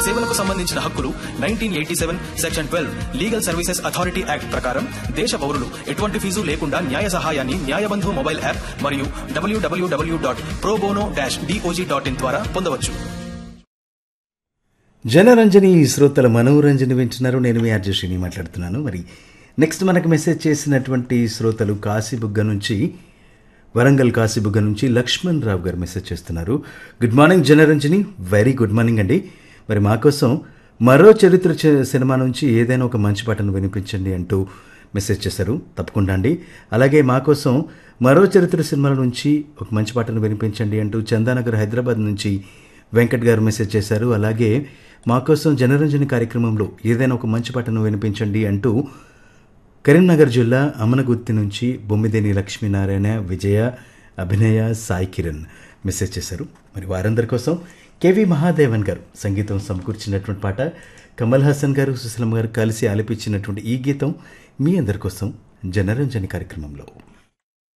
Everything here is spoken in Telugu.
సేవలకు సంబంధించిన హక్కులు nineteen eighty seven section twelve legal services authority act ప్రకారం దేశ పౌరులు ఎటువంటి ఫీజు లేకుండా న్యాయ సహాయాన్ని న్యాయబంధు మొబైల్ యాప్ మరియు W W W dot pro bono dash DOJ dot in ద్వారా పొందవచ్చు జనరంజని శ్రోతల మనోరంజని వింటున్నారు నేను మీ అర్జుషిని మాట్లాడుతున్నాను మరి నెక్స్ట్ మనకు మెసేజ్ చేసినటువంటి శ్రోతలు కాశీబుగ్గ నుంచి వరంగల్ కాశీబుగ్గ నుంచి లక్ష్మణ్ రావు గారు మెసేజ్ చేస్తున్నారు good morning Janaranjani very good morning అండి మరి మా కోసం మరో చరిత్ర చ- సినిమా నుంచి ఏదైనా ఒక మంచి పాటను వినిపించండి అంటూ మెసేజ్ చేశారు తప్పకుండా అండి అలాగే మా కోసం మరో చరిత్ర సినిమాల నుంచి ఒక మంచి పాటను వినిపించండి అంటూ చందానగర్ హైదరాబాద్ నుంచి వెంకట్ గారు మెసేజ్ చేశారు అలాగే మా కోసం జనరంజని కార్యక్రమంలో ఏదైనా ఒక మంచి పాటను వినిపించండి అంటూ కరీంనగర్ జిల్లా అమనగుత్తి నుంచి బొమ్మిదేని లక్ష్మీనారాయణ విజయ అభినయ సాయి కిరణ్ మెసేజ్ చేశారు మరి వారందరి కోసం కేవి మహాదేవన్ గారు సంగీతం సమకూర్చినటువంటి పాట కమల్ హాసన్ గారు సుశీలమ్మ గారు కలిసి ఆలపించినటువంటి ఈ గీతం మీ అందరి కోసం జనరంజని కార్యక్రమంలో